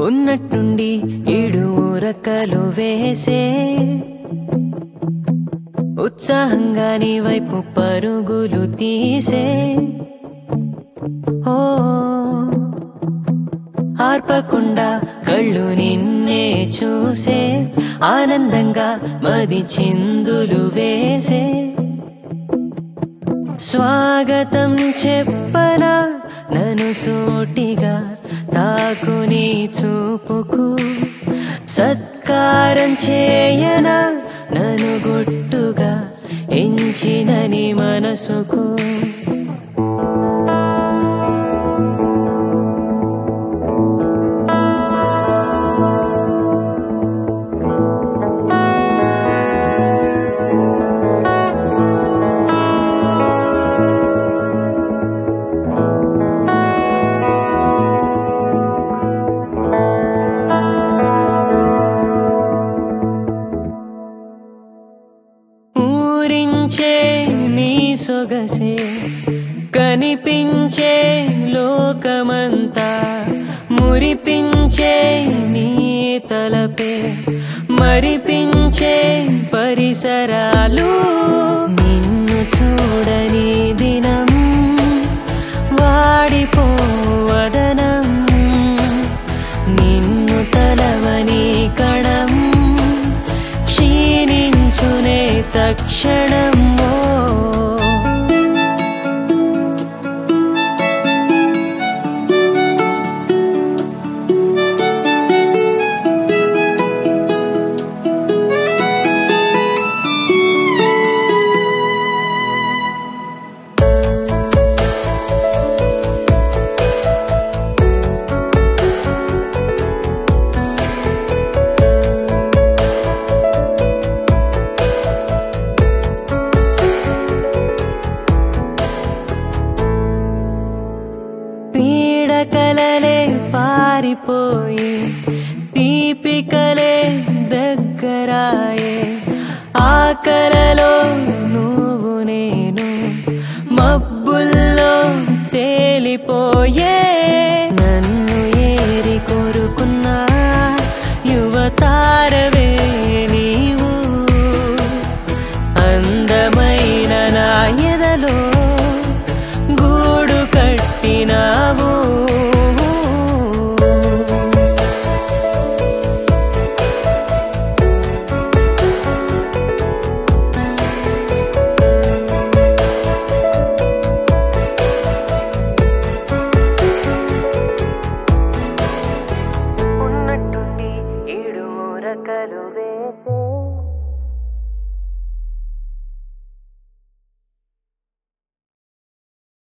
ఉన్నట్టుండి ఏడు ఊరకలు వేసే ఉత్సాహంగా నీ వైపు పరుగులు తీసే ఓ ఆర్పకుండా కళ్ళు నిన్నే చూసే ఆనందంగా మది చిందులు వేసే స్వాగతం చెప్పనా నన్ను సూటిగా తాకుని చూపుకు సత్కారం చేయనా నన్ను గుట్టుగా ఎంచినని మనసుకు ఊరించే నీ సొగసే కనిపించే లోకమంతా మురిపించే నీ తలపే మరిపించే పరిసరాలు నిన్ను చూడని దినం వాడిపోవదనం నిన్ను తలవని కణం క్షీణించునే తక్షణమో పీడకలలే పారిపోయి దీపికలే దగ్గరాయే ఆ కలలో నువ్వు నేను మబ్బుల్లో తేలిపోయే నన్ను ఏరి కోరుకున్నా యువతారవే నీవు అందమైన నా ఎదలో గూడు కట్టినావు ఉన్నట్టుండి ఏడు రకలు